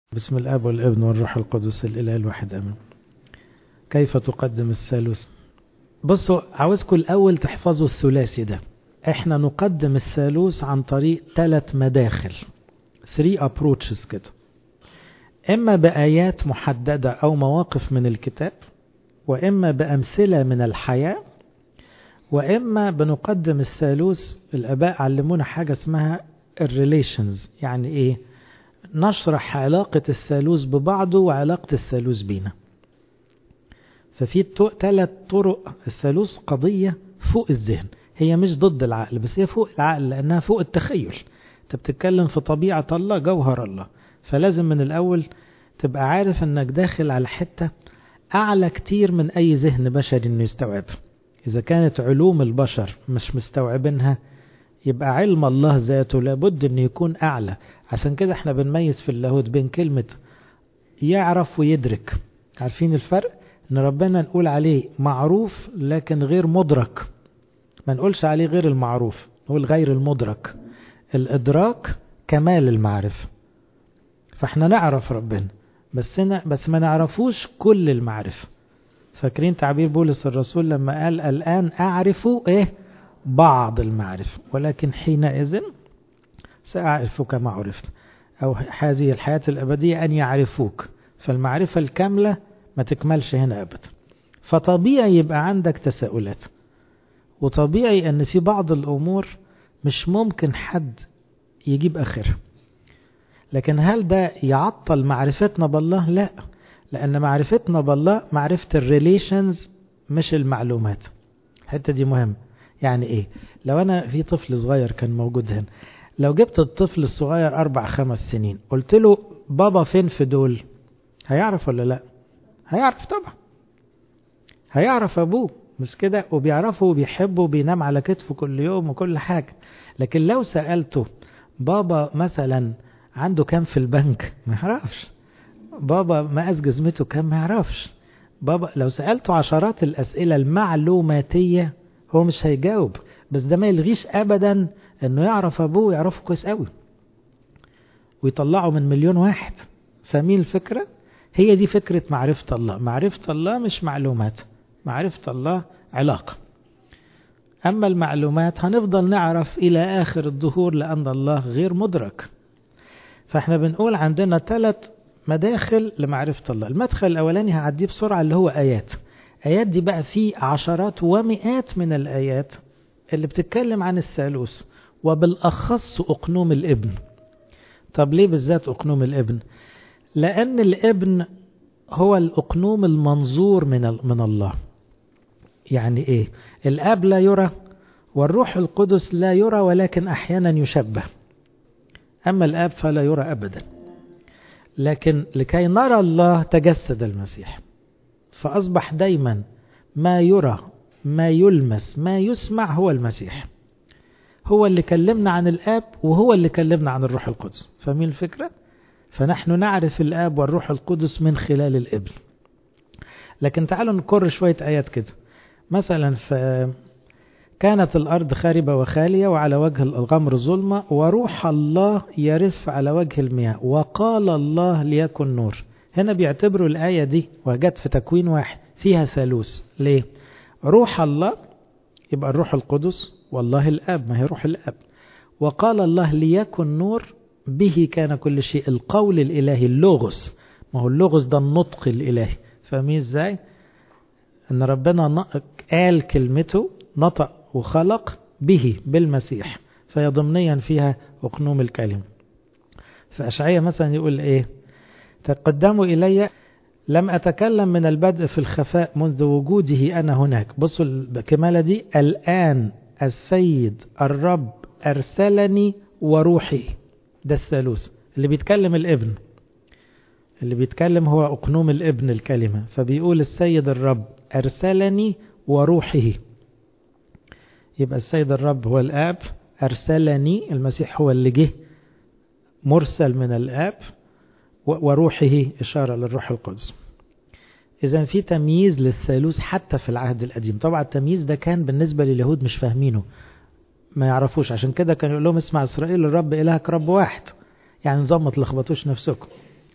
بسم الاب والابن والروح القدس الاله الواحد امين كيف تقدم الثالوث بصوا عاوزكم الاول تحفظوا الثلاثي ده احنا نقدم الثالوث عن طريق ثلاث مداخل 3 approaches كده اما بايات محدده او مواقف من الكتاب واما بامثله من الحياه واما بنقدم الثالوث الاباء علمونا حاجه اسمها الريليشنز يعني ايه نشرح علاقة الثالوث ببعضه وعلاقة الثالوث بينا ففي ثلاث طرق الثالوث قضية فوق الذهن هي مش ضد العقل بس هي فوق العقل لأنها فوق التخيل انت بتتكلم في طبيعة الله جوهر الله فلازم من الأول تبقى عارف انك داخل على حتة أعلى كتير من أي ذهن بشري انه يستوعبها إذا كانت علوم البشر مش مستوعبينها يبقى علم الله ذاته لابد أن يكون أعلى عشان كده احنا بنميز في اللاهوت بين كلمة يعرف ويدرك عارفين الفرق ان ربنا نقول عليه معروف لكن غير مدرك ما نقولش عليه غير المعروف نقول غير المدرك الادراك كمال المعرفة فاحنا نعرف ربنا بس بس ما نعرفوش كل المعرفة فاكرين تعبير بولس الرسول لما قال الآن أعرف إيه بعض المعرفة ولكن حينئذ سأعرف كما عرفت أو هذه الحياة الأبدية أن يعرفوك فالمعرفة الكاملة ما تكملش هنا أبدا فطبيعي يبقى عندك تساؤلات وطبيعي أن في بعض الأمور مش ممكن حد يجيب آخرها لكن هل ده يعطل معرفتنا بالله لا لأن معرفتنا بالله معرفة الريليشنز مش المعلومات الحتة دي مهمة يعني ايه لو انا في طفل صغير كان موجود هنا لو جبت الطفل الصغير اربع خمس سنين قلت له بابا فين في دول هيعرف ولا لا هيعرف طبعا هيعرف ابوه مش كده وبيعرفه وبيحبه وبينام على كتفه كل يوم وكل حاجة لكن لو سألته بابا مثلا عنده كام في البنك ما يعرفش بابا مقاس جزمته كام ما يعرفش بابا لو سألته عشرات الأسئلة المعلوماتية هو مش هيجاوب بس ده ما يلغيش ابدا انه يعرف ابوه ويعرفه كويس قوي ويطلعه من مليون واحد فاهمين الفكرة هي دي فكرة معرفة الله معرفة الله مش معلومات معرفة الله علاقة أما المعلومات هنفضل نعرف إلى آخر الظهور لأن الله غير مدرك فاحنا بنقول عندنا ثلاث مداخل لمعرفة الله المدخل الأولاني هعديه بسرعة اللي هو آيات آيات دي بقى في عشرات ومئات من الآيات اللي بتتكلم عن الثالوث وبالأخص أقنوم الابن طب ليه بالذات أقنوم الابن لأن الابن هو الأقنوم المنظور من, من الله يعني إيه الآب لا يرى والروح القدس لا يرى ولكن أحيانا يشبه أما الآب فلا يرى أبدا لكن لكي نرى الله تجسد المسيح فأصبح دايما ما يرى ما يلمس ما يسمع هو المسيح هو اللي كلمنا عن الآب وهو اللي كلمنا عن الروح القدس فاهمين الفكرة؟ فنحن نعرف الآب والروح القدس من خلال الابن لكن تعالوا نكر شوية آيات كده مثلا في كانت الأرض خاربة وخالية وعلى وجه الغمر ظلمة وروح الله يرف على وجه المياه وقال الله ليكن نور هنا بيعتبروا الآية دي وجت في تكوين واحد فيها ثالوث ليه؟ روح الله يبقى الروح القدس والله الآب ما هي روح الآب وقال الله ليكن نور به كان كل شيء القول الإلهي اللغز ما هو اللغز ده النطق الإلهي فاهمين ازاي؟ ان ربنا قال كلمته نطق وخلق به بالمسيح فهي ضمنيا فيها أقنوم الكلمة فأشعية مثلا يقول ايه تقدموا إلي لم أتكلم من البدء في الخفاء منذ وجوده أنا هناك بصوا الكمالة دي الآن السيد الرب أرسلني وروحي ده الثالوث اللي بيتكلم الابن اللي بيتكلم هو أقنوم الابن الكلمة فبيقول السيد الرب أرسلني وروحه يبقى السيد الرب هو الآب أرسلني المسيح هو اللي جه مرسل من الآب وروحه إشارة للروح القدس إذا في تمييز للثالوث حتى في العهد القديم طبعا التمييز ده كان بالنسبة لليهود مش فاهمينه ما يعرفوش عشان كده كانوا يقول لهم اسمع إسرائيل الرب إلهك رب واحد يعني نظام ما تلخبطوش نفسكم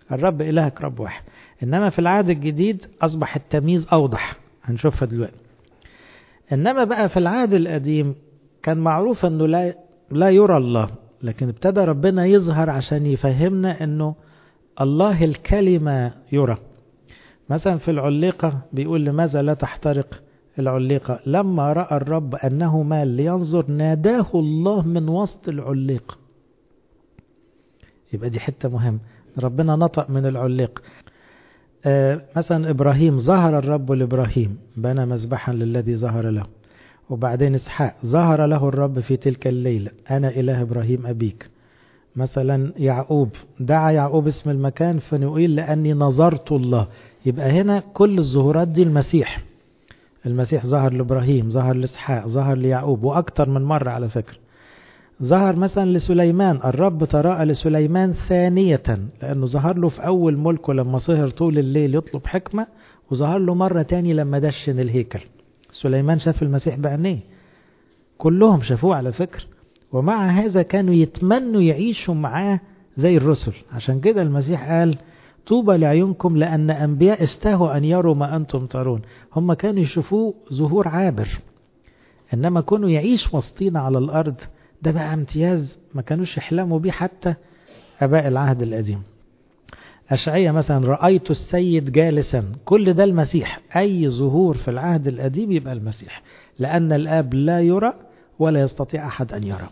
الرب إلهك رب واحد إنما في العهد الجديد أصبح التمييز أوضح هنشوفها دلوقتي إنما بقى في العهد القديم كان معروف أنه لا, لا يرى الله لكن ابتدى ربنا يظهر عشان يفهمنا أنه الله الكلمة يرى مثلا في العليقة بيقول لماذا لا تحترق العليقة لما رأى الرب أنه مال لينظر ناداه الله من وسط العليقة يبقى دي حتة مهمة ربنا نطق من العليق آه مثلا إبراهيم ظهر الرب لإبراهيم بنى مذبحا للذي ظهر له وبعدين إسحاق ظهر له الرب في تلك الليلة أنا إله إبراهيم أبيك مثلا يعقوب دعا يعقوب اسم المكان فنقول لأني نظرت الله يبقى هنا كل الظهورات دي المسيح المسيح ظهر لإبراهيم ظهر لإسحاق ظهر ليعقوب وأكتر من مرة على فكرة ظهر مثلا لسليمان الرب تراءى لسليمان ثانية لأنه ظهر له في أول ملكه لما سهر طول الليل يطلب حكمة وظهر له مرة تاني لما دشن الهيكل سليمان شاف المسيح بعينيه كلهم شافوه على فكرة ومع هذا كانوا يتمنوا يعيشوا معاه زي الرسل عشان كده المسيح قال طوبى لعيونكم لأن أنبياء استهوا أن يروا ما أنتم ترون هم كانوا يشوفوه ظهور عابر إنما كانوا يعيش وسطينا على الأرض ده بقى امتياز ما كانوش يحلموا بيه حتى أباء العهد القديم أشعية مثلا رأيت السيد جالسا كل ده المسيح أي ظهور في العهد القديم يبقى المسيح لأن الآب لا يرى ولا يستطيع أحد أن يرى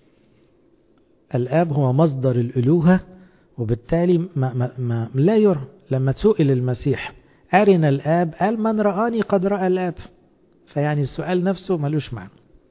الآب هو مصدر الألوهة وبالتالي ما ما ما لا يرى لما تسئل المسيح أرنا الآب قال من رآني قد رأى الآب فيعني السؤال نفسه ملوش معنى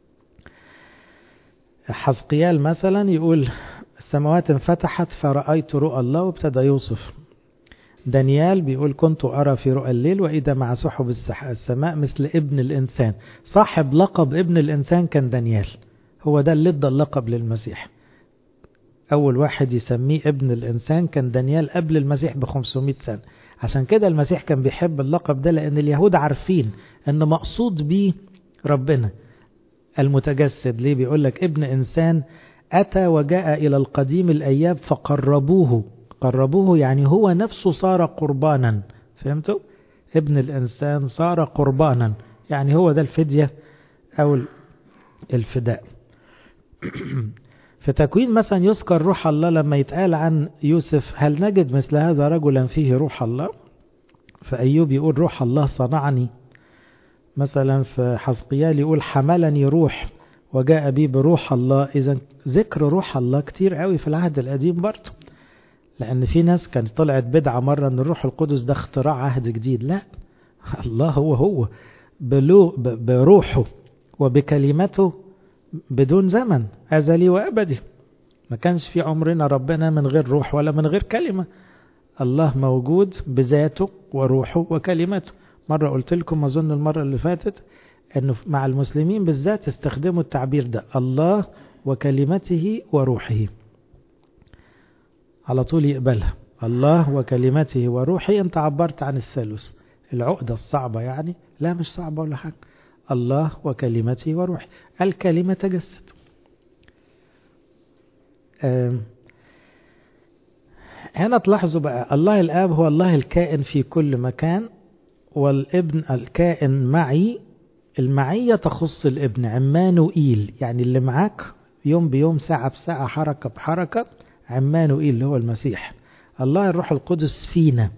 حزقيال مثلا يقول السماوات انفتحت فرأيت رؤى الله وابتدى يوصف دانيال بيقول كنت أرى في رؤى الليل وإذا مع سحب السماء مثل ابن الإنسان صاحب لقب ابن الإنسان كان دانيال هو ده اللي ادى اللقب للمسيح أول واحد يسميه ابن الإنسان كان دانيال قبل المسيح ب 500 سنة عشان كده المسيح كان بيحب اللقب ده لأن اليهود عارفين أن مقصود بيه ربنا المتجسد ليه بيقول لك ابن إنسان أتى وجاء إلى القديم الأياب فقربوه قربوه يعني هو نفسه صار قربانا فهمتوا ابن الإنسان صار قربانا يعني هو ده الفدية أو الفداء في تكوين مثلا يذكر روح الله لما يتقال عن يوسف هل نجد مثل هذا رجلا فيه روح الله فأيوب يقول روح الله صنعني مثلا في حزقيال يقول حملني روح وجاء بي بروح الله إذا ذكر روح الله كتير قوي في العهد القديم برضه لأن في ناس كانت طلعت بدعة مرة أن الروح القدس ده اختراع عهد جديد لا الله هو هو بلو بروحه وبكلمته بدون زمن أزلي وأبدي ما كانش في عمرنا ربنا من غير روح ولا من غير كلمة الله موجود بذاته وروحه وكلمته مرة قلت لكم أظن المرة اللي فاتت أنه مع المسلمين بالذات استخدموا التعبير ده الله وكلمته وروحه على طول يقبلها الله وكلمته وروحه أنت عبرت عن الثالث العقدة الصعبة يعني لا مش صعبة ولا حاجة الله وكلمته وروحه الكلمة تجسد هنا تلاحظوا بقى الله الآب هو الله الكائن في كل مكان والابن الكائن معي المعية تخص الابن عمانوئيل يعني اللي معاك يوم بيوم ساعة بساعة حركة بحركة عمانوئيل اللي هو المسيح الله الروح القدس فينا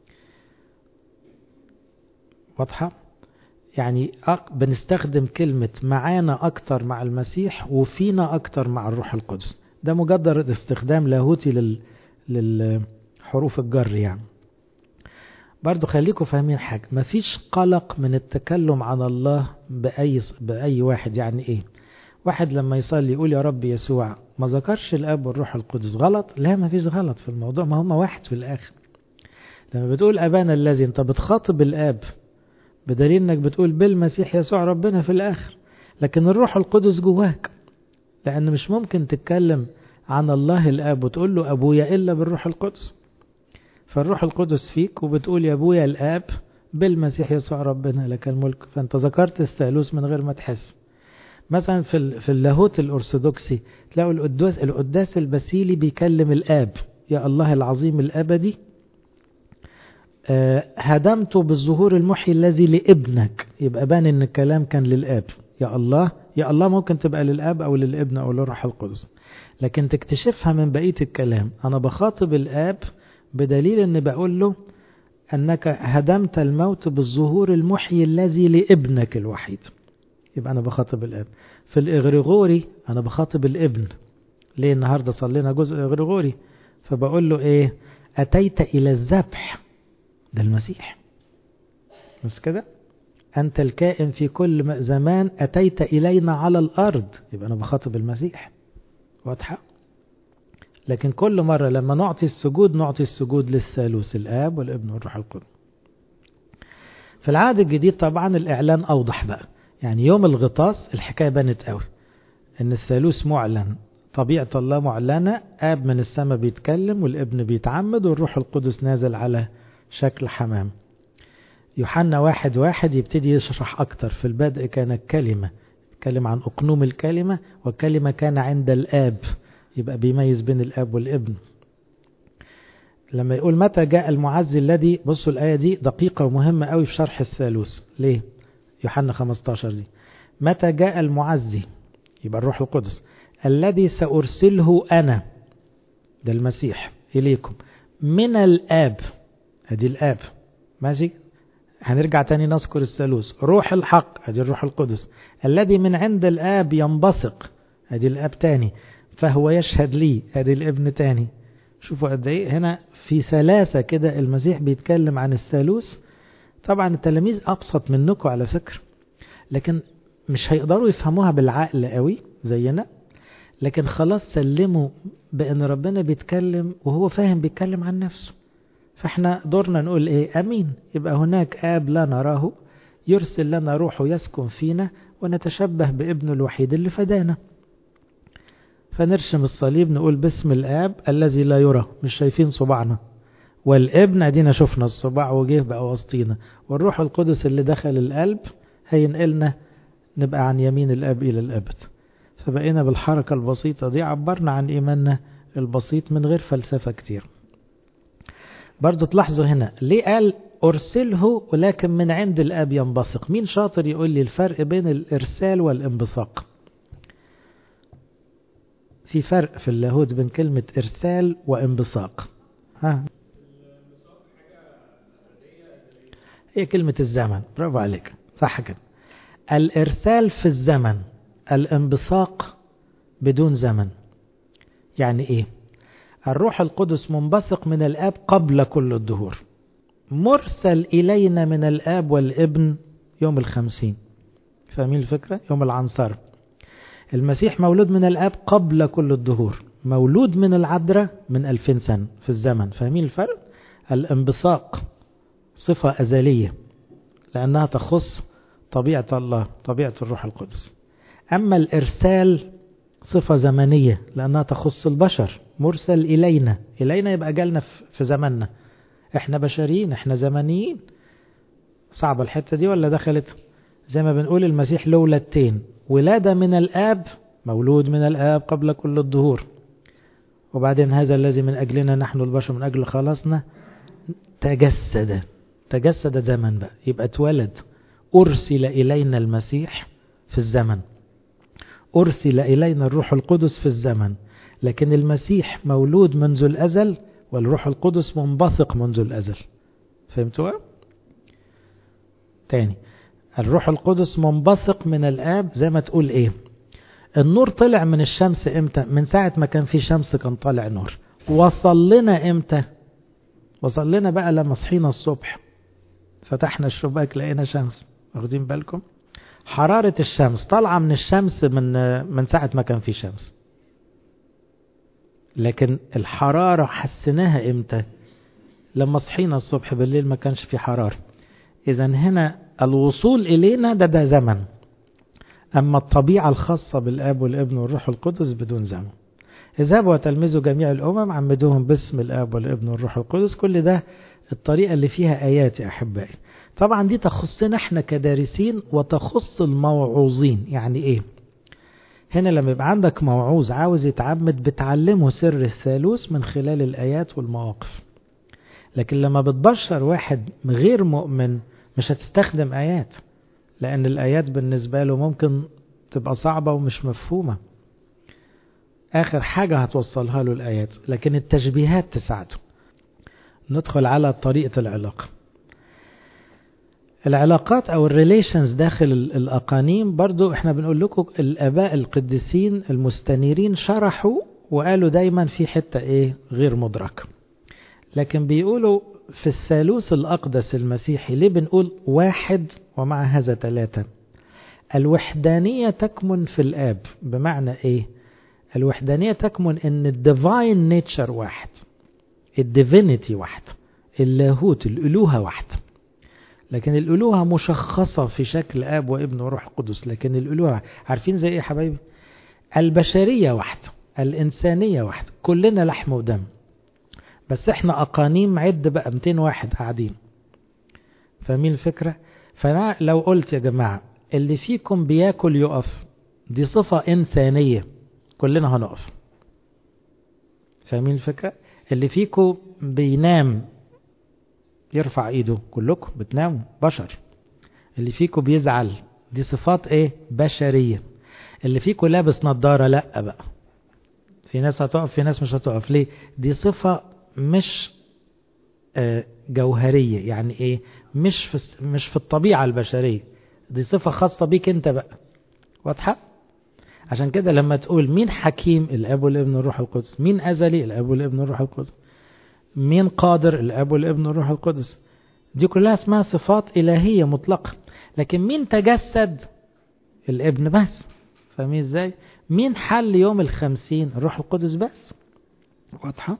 واضحة يعني بنستخدم كلمة معانا أكتر مع المسيح وفينا أكتر مع الروح القدس ده مجرد استخدام لاهوتي لل... للحروف الجر يعني برضو خليكم فاهمين حاجة مفيش قلق من التكلم عن الله بأي, بأي واحد يعني إيه واحد لما يصلي يقول يا رب يسوع ما ذكرش الأب والروح القدس غلط لا مفيش غلط في الموضوع ما هم واحد في الآخر لما بتقول أبانا الذي أنت بتخاطب الآب بدليل أنك بتقول بالمسيح يسوع ربنا في الآخر لكن الروح القدس جواك لأن مش ممكن تتكلم عن الله الآب وتقول له أبويا إلا بالروح القدس فالروح القدس فيك وبتقول يا أبويا الآب بالمسيح يسوع ربنا لك الملك فأنت ذكرت الثالوث من غير ما تحس مثلا في في اللاهوت الأرثوذكسي تلاقوا القداس القداس البسيلي بيكلم الآب يا الله العظيم الأبدي هدمت بالظهور المحيي الذي لابنك يبقى بان ان الكلام كان للاب يا الله يا الله ممكن تبقى للاب او للابن او للروح القدس لكن تكتشفها من بقيه الكلام انا بخاطب الاب بدليل ان بقول له انك هدمت الموت بالظهور المحيي الذي لابنك الوحيد يبقى انا بخاطب الاب في الاغريغوري انا بخاطب الابن ليه النهارده صلينا جزء اغريغوري فبقول له ايه اتيت الى الذبح ده المسيح بس كده أنت الكائن في كل زمان أتيت إلينا على الأرض يبقى أنا بخاطب المسيح واضحة لكن كل مرة لما نعطي السجود نعطي السجود للثالوث الآب والابن والروح القدس في العهد الجديد طبعا الإعلان أوضح بقى يعني يوم الغطاس الحكاية بانت قوي إن الثالوث معلن طبيعة الله معلنة آب من السماء بيتكلم والابن بيتعمد والروح القدس نازل على شكل حمام يوحنا واحد واحد يبتدي يشرح أكتر في البدء كان الكلمة يتكلم عن أقنوم الكلمة والكلمة كان عند الآب يبقى بيميز بين الآب والابن لما يقول متى جاء المعزي الذي بصوا الآية دي دقيقة ومهمة قوي في شرح الثالوث ليه يوحنا 15 دي متى جاء المعزي يبقى الروح القدس الذي سأرسله أنا ده المسيح إليكم من الآب ادي الآب ماشي هنرجع تاني نذكر الثالوث روح الحق ادي الروح القدس الذي من عند الآب ينبثق ادي الآب تاني فهو يشهد لي ادي الابن تاني شوفوا قد ايه هنا في ثلاثة كده المسيح بيتكلم عن الثالوث طبعا التلاميذ أبسط منكم على فكرة لكن مش هيقدروا يفهموها بالعقل قوي زينا لكن خلاص سلموا بأن ربنا بيتكلم وهو فاهم بيتكلم عن نفسه فاحنا دورنا نقول ايه امين يبقى هناك اب لا نراه يرسل لنا روحه يسكن فينا ونتشبه بابنه الوحيد اللي فدانا فنرشم الصليب نقول باسم الاب الذي لا يرى مش شايفين صباعنا والابن ادينا شفنا الصباع وجه بقى وسطينا والروح القدس اللي دخل القلب هينقلنا نبقى عن يمين الاب الى الابد فبقينا بالحركة البسيطة دي عبرنا عن إيماننا البسيط من غير فلسفة كتير برضو تلاحظوا هنا ليه قال أرسله ولكن من عند الآب ينبثق مين شاطر يقول لي الفرق بين الإرسال والانبثاق في فرق في اللاهوت بين كلمة إرسال وانبثاق ها هي كلمة الزمن برافو عليك صح كده الإرسال في الزمن الانبثاق بدون زمن يعني ايه الروح القدس منبثق من الاب قبل كل الدهور مرسل الينا من الاب والابن يوم الخمسين فاهمين الفكرة يوم العنصر المسيح مولود من الاب قبل كل الدهور مولود من العذراء من ألفين سنة في الزمن فاهمين الفرق الانبثاق صفة أزلية لأنها تخص طبيعة الله طبيعة الروح القدس أما الإرسال صفة زمنية لأنها تخص البشر مرسل إلينا إلينا يبقى جالنا في زمننا إحنا بشريين إحنا زمنيين صعبة الحتة دي ولا دخلت زي ما بنقول المسيح له ولادتين ولادة من الآب مولود من الآب قبل كل الظهور وبعدين هذا الذي من أجلنا نحن البشر من أجل خلاصنا تجسد تجسد زمن بقى يبقى اتولد أرسل إلينا المسيح في الزمن أرسل إلينا الروح القدس في الزمن لكن المسيح مولود منذ الأزل والروح القدس منبثق منذ الأزل فهمتوا؟ تاني الروح القدس منبثق من الآب زي ما تقول إيه النور طلع من الشمس إمتى من ساعة ما كان في شمس كان طالع نور وصل لنا إمتى وصل لنا بقى لما صحينا الصبح فتحنا الشباك لقينا شمس واخدين بالكم حرارة الشمس طالعة من الشمس من من ساعة ما كان في شمس لكن الحرارة حسيناها امتى لما صحينا الصبح بالليل ما كانش في حرارة إذا هنا الوصول إلينا ده ده زمن أما الطبيعة الخاصة بالآب والابن والروح القدس بدون زمن اذهبوا وتلمذوا جميع الأمم عمدوهم باسم الآب والابن والروح القدس كل ده الطريقة اللي فيها آيات يا أحبائي طبعا دي تخصنا احنا كدارسين وتخص الموعوظين يعني ايه هنا لما يبقى عندك موعوظ عاوز يتعمد بتعلمه سر الثالوث من خلال الآيات والمواقف لكن لما بتبشر واحد غير مؤمن مش هتستخدم آيات لأن الآيات بالنسبة له ممكن تبقى صعبة ومش مفهومة آخر حاجة هتوصلها له الآيات لكن التشبيهات تساعده ندخل على طريقة العلاقة العلاقات أو الريليشنز داخل الأقانيم برضو احنا بنقول لكم الآباء القديسين المستنيرين شرحوا وقالوا دايما في حتة ايه غير مدركة لكن بيقولوا في الثالوث الأقدس المسيحي ليه بنقول واحد ومع هذا ثلاثة الوحدانية تكمن في الآب بمعنى ايه الوحدانية تكمن ان الديفاين نيتشر واحد الديفينيتي واحد اللاهوت الألوهة واحد لكن الألوهة مشخصة في شكل آب وابن وروح قدس لكن الألوهة عارفين زي ايه يا حبايبي البشرية واحدة الإنسانية واحدة كلنا لحم ودم بس احنا أقانيم عد بقى 200 واحد قاعدين فاهمين الفكرة فأنا لو قلت يا جماعة اللي فيكم بياكل يقف دي صفة إنسانية كلنا هنقف فاهمين الفكرة اللي فيكم بينام يرفع ايده كلكم بتناموا بشر اللي فيكم بيزعل دي صفات ايه بشرية اللي فيكم لابس نظارة لا بقى في ناس هتقف في ناس مش هتقف ليه دي صفة مش آه جوهرية يعني ايه مش في مش في الطبيعة البشرية دي صفة خاصة بيك انت بقى واضحة عشان كده لما تقول مين حكيم الاب والابن والروح القدس مين ازلي الاب والابن والروح القدس مين قادر الاب والابن والروح القدس دي كلها اسمها صفات الهيه مطلقه لكن مين تجسد الابن بس فاهمين ازاي مين حل يوم الخمسين الروح القدس بس واضحه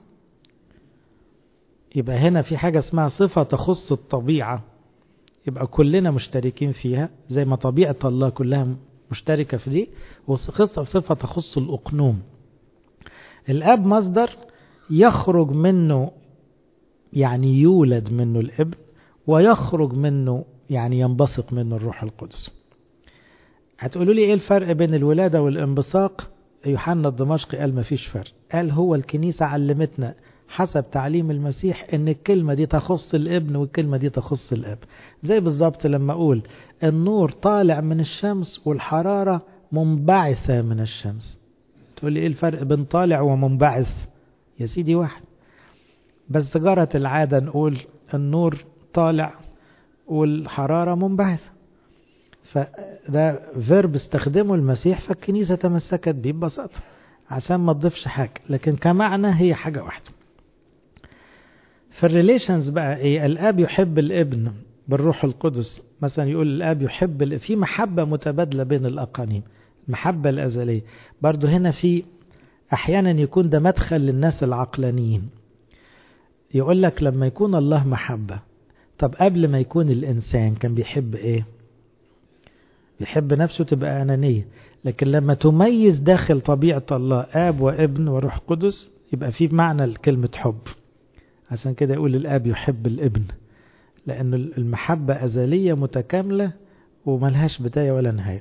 يبقى هنا في حاجه اسمها صفه تخص الطبيعه يبقى كلنا مشتركين فيها زي ما طبيعه الله كلها مشتركه في دي وخصة صفه تخص الاقنوم الاب مصدر يخرج منه يعني يولد منه الابن ويخرج منه يعني ينبثق منه الروح القدس هتقولوا لي ايه الفرق بين الولادة والانبثاق يوحنا الدمشقي قال ما فيش فرق قال هو الكنيسة علمتنا حسب تعليم المسيح ان الكلمة دي تخص الابن والكلمة دي تخص الاب زي بالظبط لما اقول النور طالع من الشمس والحرارة منبعثة من الشمس تقول لي ايه الفرق بين طالع ومنبعث يا سيدي واحد بس جرت العادة نقول النور طالع والحرارة منبعثة فده فيرب استخدمه المسيح فالكنيسة تمسكت بيه ببساطة عشان ما تضيفش حاجة لكن كمعنى هي حاجة واحدة في الريليشنز بقى ايه الاب يحب الابن بالروح القدس مثلا يقول الاب يحب في محبة متبادلة بين الاقانيم المحبة الازلية برضو هنا في احيانا يكون ده مدخل للناس العقلانيين يقول لك لما يكون الله محبة طب قبل ما يكون الإنسان كان بيحب إيه بيحب نفسه تبقى أنانية لكن لما تميز داخل طبيعة الله آب وابن وروح قدس يبقى في معنى كلمة حب عشان كده يقول الآب يحب الابن لأن المحبة أزلية متكاملة وملهاش بداية ولا نهاية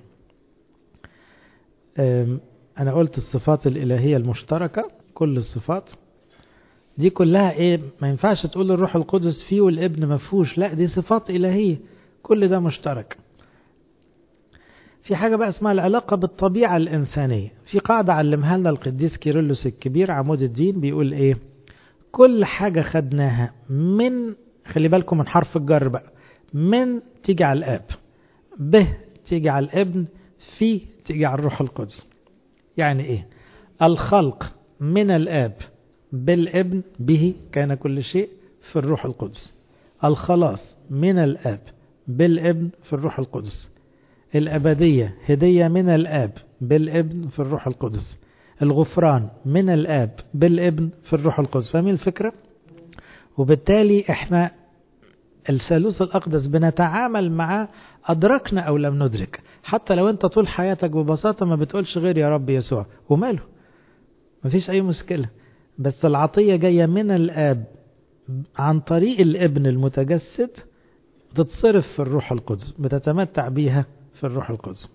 أنا قلت الصفات الإلهية المشتركة كل الصفات دي كلها ايه ما ينفعش تقول الروح القدس فيه والابن ما فيهوش لا دي صفات الهيه كل ده مشترك في حاجة بقى اسمها العلاقة بالطبيعة الإنسانية في قاعدة علمها لنا القديس كيرلس الكبير عمود الدين بيقول ايه كل حاجة خدناها من خلي بالكم من حرف الجر بقى من تيجي على الآب به تيجي على الابن في تيجي على الروح القدس يعني ايه الخلق من الآب بالابن به كان كل شيء في الروح القدس الخلاص من الآب بالابن في الروح القدس الأبدية هدية من الآب بالابن في الروح القدس الغفران من الآب بالابن في الروح القدس فاهمين الفكرة؟ وبالتالي احنا الثالوث الأقدس بنتعامل معاه أدركنا أو لم ندرك حتى لو أنت طول حياتك ببساطة ما بتقولش غير يا رب يسوع وماله مفيش أي مشكلة بس العطية جاية من الآب عن طريق الابن المتجسد تتصرف في الروح القدس بتتمتع بيها في الروح القدس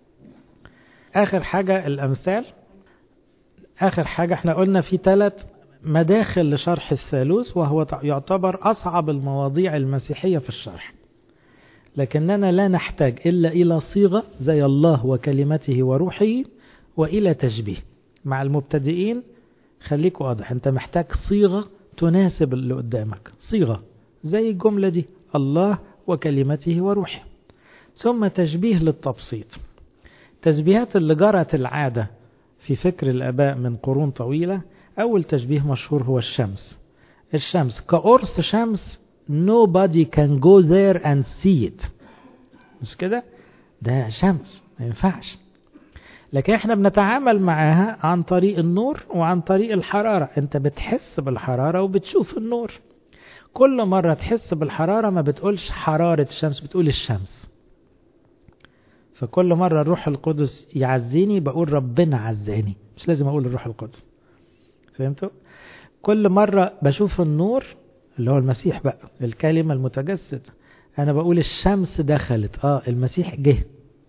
آخر حاجة الأمثال آخر حاجة احنا قلنا في ثلاث مداخل لشرح الثالوث وهو يعتبر أصعب المواضيع المسيحية في الشرح لكننا لا نحتاج إلا إلى صيغة زي الله وكلمته وروحه وإلى تشبيه مع المبتدئين خليك واضح أنت محتاج صيغة تناسب اللي قدامك صيغة زي الجملة دي الله وكلمته وروحه ثم تشبيه للتبسيط تشبيهات اللي جرت العادة في فكر الآباء من قرون طويلة أول تشبيه مشهور هو الشمس الشمس كقرص شمس nobody can go there and see it مش كده ده شمس ما ينفعش لكن احنا بنتعامل معاها عن طريق النور وعن طريق الحرارة انت بتحس بالحرارة وبتشوف النور كل مرة تحس بالحرارة ما بتقولش حرارة الشمس بتقول الشمس فكل مرة الروح القدس يعزيني بقول ربنا عزاني مش لازم أقول الروح القدس فهمتوا؟ كل مرة بشوف النور اللي هو المسيح بقى الكلمة المتجسد أنا بقول الشمس دخلت آه المسيح جه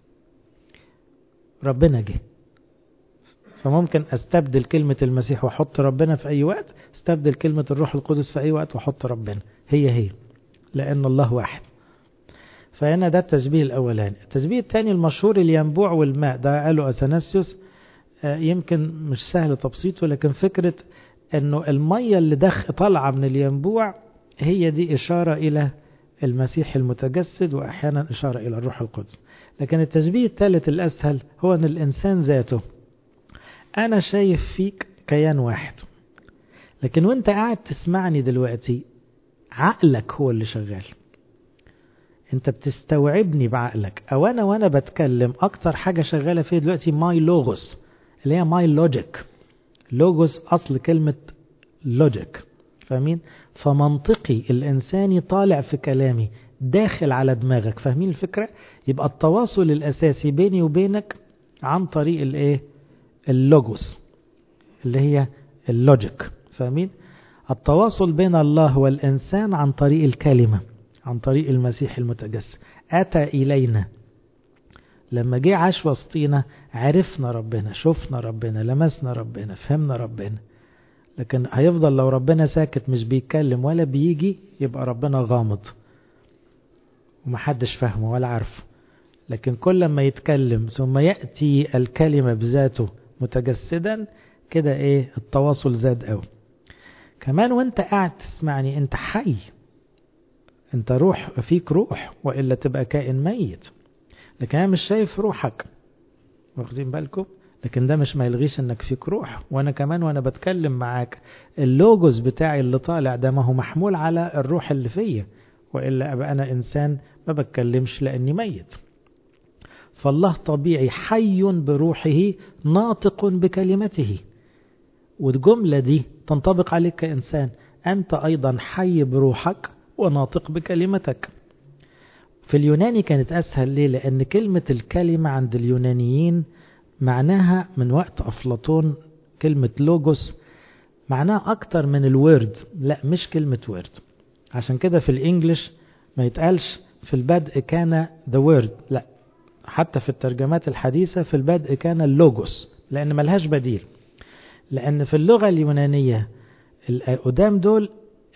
ربنا جه فممكن استبدل كلمة المسيح واحط ربنا في اي وقت استبدل كلمة الروح القدس في اي وقت واحط ربنا هي هي لان الله واحد فهنا ده التشبيه الاولاني التشبيه الثاني المشهور الينبوع والماء ده قاله اثناسيوس يمكن مش سهل تبسيطه لكن فكرة انه المية اللي دخ طالعة من الينبوع هي دي اشارة الى المسيح المتجسد واحيانا اشارة الى الروح القدس لكن التشبيه الثالث الاسهل هو ان الانسان ذاته أنا شايف فيك كيان واحد لكن وانت قاعد تسمعني دلوقتي عقلك هو اللي شغال انت بتستوعبني بعقلك او انا وانا بتكلم اكتر حاجة شغالة فيها دلوقتي ماي لوغوس اللي هي ماي لوجيك لوجوس اصل كلمة لوجيك فاهمين فمنطقي الانساني طالع في كلامي داخل على دماغك فاهمين الفكرة يبقى التواصل الاساسي بيني وبينك عن طريق الايه اللوجوس اللي هي اللوجيك فاهمين التواصل بين الله والإنسان عن طريق الكلمة عن طريق المسيح المتجسد أتى إلينا لما جه عاش وسطينا عرفنا ربنا شفنا ربنا لمسنا ربنا فهمنا ربنا لكن هيفضل لو ربنا ساكت مش بيتكلم ولا بيجي يبقى ربنا غامض ومحدش فاهمه ولا عارفه لكن كل ما يتكلم ثم يأتي الكلمة بذاته متجسدا كده ايه التواصل زاد قوي كمان وانت قاعد تسمعني انت حي انت روح فيك روح وإلا تبقى كائن ميت لكن انا مش شايف روحك واخدين بالكم لكن ده مش ما يلغيش انك فيك روح وانا كمان وانا بتكلم معاك اللوجوس بتاعي اللي طالع ده ما هو محمول على الروح اللي فيا وإلا أبقى أنا إنسان ما بتكلمش لأني ميت فالله طبيعي حي بروحه ناطق بكلمته والجملة دي تنطبق عليك كإنسان أنت أيضا حي بروحك وناطق بكلمتك في اليوناني كانت أسهل ليه لأن كلمة الكلمة عند اليونانيين معناها من وقت أفلاطون كلمة لوجوس معناها أكتر من الورد لا مش كلمة ورد عشان كده في الإنجليش ما يتقالش في البدء كان the word لا حتى في الترجمات الحديثة في البدء كان اللوجوس لأن ملهاش بديل لأن في اللغة اليونانية القدام دول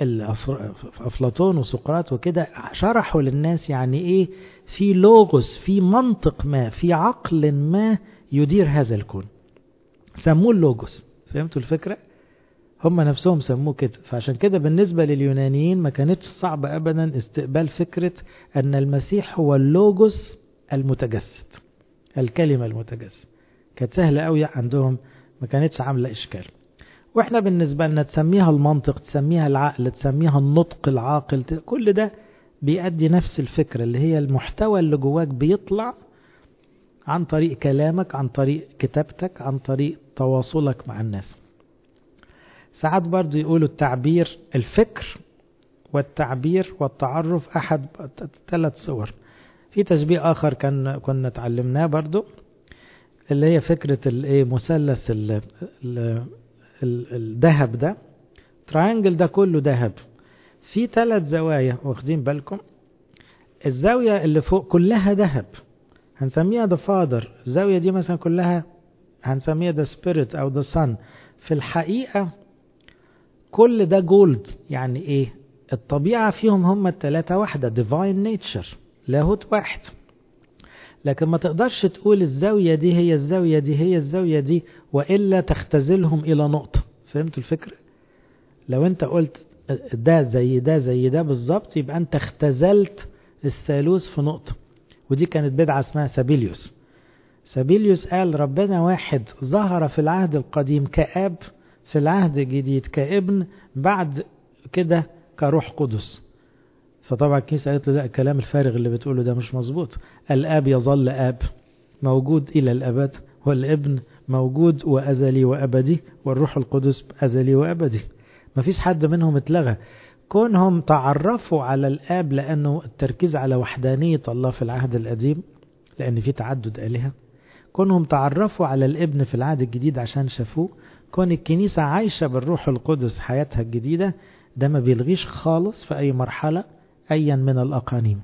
أفلاطون وسقراط وكده شرحوا للناس يعني إيه في لوغوس في منطق ما في عقل ما يدير هذا الكون سموه اللوجوس فهمتوا الفكرة؟ هم نفسهم سموه كده فعشان كده بالنسبة لليونانيين ما كانتش صعب أبدا استقبال فكرة أن المسيح هو اللوجوس المتجسد الكلمة المتجسد كانت سهلة قوي عندهم ما كانتش عاملة إشكال واحنا بالنسبة لنا تسميها المنطق تسميها العقل تسميها النطق العاقل كل ده بيأدي نفس الفكرة اللي هي المحتوى اللي جواك بيطلع عن طريق كلامك عن طريق كتابتك عن طريق تواصلك مع الناس ساعات برضو يقولوا التعبير الفكر والتعبير والتعرف أحد ثلاث صور في تشبيه آخر كان كنا اتعلمناه برضو اللي هي فكرة الايه مثلث الذهب ده تراينجل ده كله ذهب في ثلاث زوايا واخدين بالكم الزاوية اللي فوق كلها ذهب هنسميها ذا فادر الزاوية دي مثلا كلها هنسميها ذا سبيريت أو ذا sun في الحقيقة كل ده جولد يعني ايه الطبيعة فيهم هم التلاتة واحدة divine nature لاهوت واحد لكن ما تقدرش تقول الزاوية دي هي الزاوية دي هي الزاوية دي وإلا تختزلهم إلى نقطة فهمتوا الفكرة لو انت قلت ده زي ده زي ده بالظبط يبقى انت اختزلت الثالوث في نقطة ودي كانت بدعة اسمها سابيليوس سابيليوس قال ربنا واحد ظهر في العهد القديم كأب في العهد الجديد كابن بعد كده كروح قدس فطبعا الكنيسة قالت له لا الكلام الفارغ اللي بتقوله ده مش مظبوط الآب يظل آب موجود إلى الأبد والابن موجود وأزلي وأبدي والروح القدس أزلي وأبدي مفيش حد منهم اتلغى كونهم تعرفوا على الآب لأنه التركيز على وحدانية الله في العهد القديم لأن في تعدد آلهة كونهم تعرفوا على الابن في العهد الجديد عشان شافوه كون الكنيسة عايشة بالروح القدس حياتها الجديدة ده ما بيلغيش خالص في أي مرحلة أيا من الأقانيم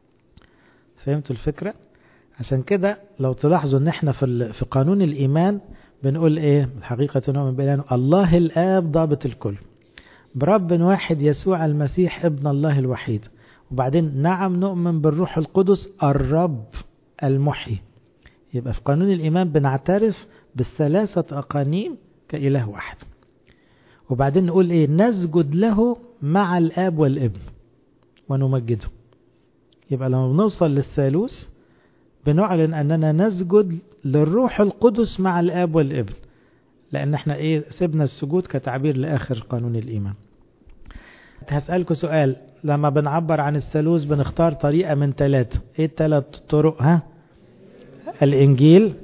فهمتوا الفكرة؟ عشان كده لو تلاحظوا ان احنا في في قانون الايمان بنقول ايه الحقيقة نؤمن بأن الله الآب ضابط الكل برب واحد يسوع المسيح ابن الله الوحيد وبعدين نعم نؤمن بالروح القدس الرب المحيي يبقى في قانون الإيمان بنعترف بالثلاثة أقانيم كإله واحد وبعدين نقول إيه نسجد له مع الآب والابن ونمجده يبقى لما بنوصل للثالوث بنعلن أننا نسجد للروح القدس مع الآب والابن لأن احنا إيه سيبنا السجود كتعبير لآخر قانون الإيمان هسألكوا سؤال لما بنعبر عن الثالوث بنختار طريقة من ثلاثة إيه الثلاث طرق ها الإنجيل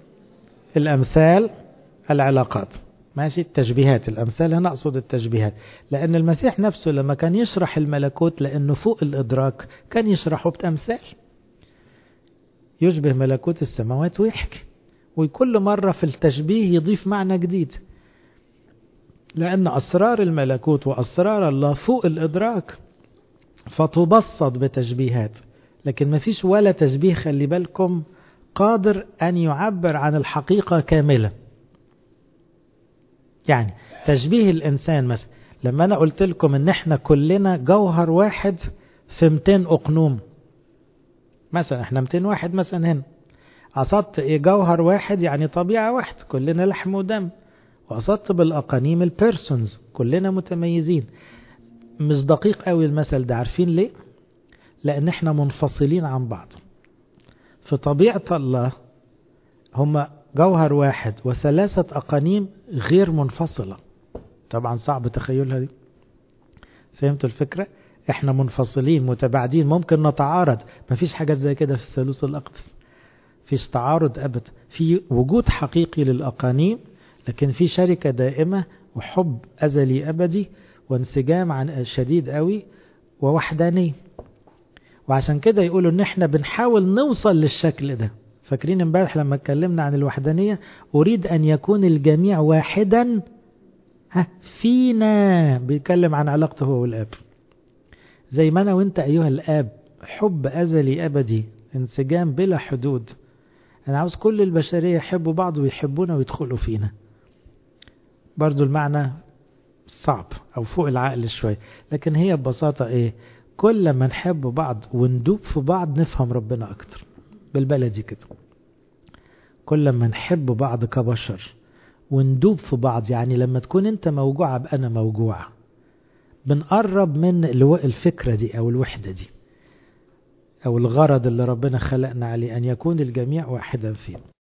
الأمثال العلاقات ماشي التشبيهات الأمثال هنا أقصد التشبيهات لأن المسيح نفسه لما كان يشرح الملكوت لأنه فوق الإدراك كان يشرحه بأمثال يشبه ملكوت السماوات ويحكي وكل مرة في التشبيه يضيف معنى جديد لأن أسرار الملكوت وأسرار الله فوق الإدراك فتبسط بتشبيهات لكن ما فيش ولا تشبيه خلي بالكم قادر أن يعبر عن الحقيقة كاملة يعني تشبيه الإنسان مثلا لما أنا قلت لكم إن إحنا كلنا جوهر واحد في 200 أقنوم مثلا إحنا 200 واحد مثلا هنا قصدت إيه جوهر واحد يعني طبيعة واحد كلنا لحم ودم وقصدت بالأقانيم البيرسونز كلنا متميزين مش دقيق قوي المثل ده عارفين ليه لأن إحنا منفصلين عن بعض في طبيعة الله هم جوهر واحد وثلاثة أقانيم غير منفصلة طبعا صعب تخيلها دي فهمتوا الفكرة احنا منفصلين متباعدين ممكن نتعارض مفيش حاجات زي كده في الثالوث الأقدس فيش تعارض أبدا في وجود حقيقي للأقانيم لكن في شركة دائمة وحب أزلي أبدي وانسجام عن شديد قوي ووحدانية وعشان كده يقولوا ان احنا بنحاول نوصل للشكل ده فاكرين امبارح لما اتكلمنا عن الوحدانية أريد أن يكون الجميع واحدا ها فينا بيتكلم عن علاقته هو والآب زي ما أنا وأنت أيها الآب حب أزلي أبدي انسجام بلا حدود أنا عاوز كل البشرية يحبوا بعض ويحبونا ويدخلوا فينا برضو المعنى صعب أو فوق العقل شوية لكن هي ببساطة إيه كل ما نحب بعض وندوب في بعض نفهم ربنا أكتر بالبلدي كده كل ما نحب بعض كبشر وندوب في بعض يعني لما تكون انت موجوعة بقى انا موجوعة بنقرب من الفكرة دي او الوحدة دي او الغرض اللي ربنا خلقنا عليه ان يكون الجميع واحدا فيه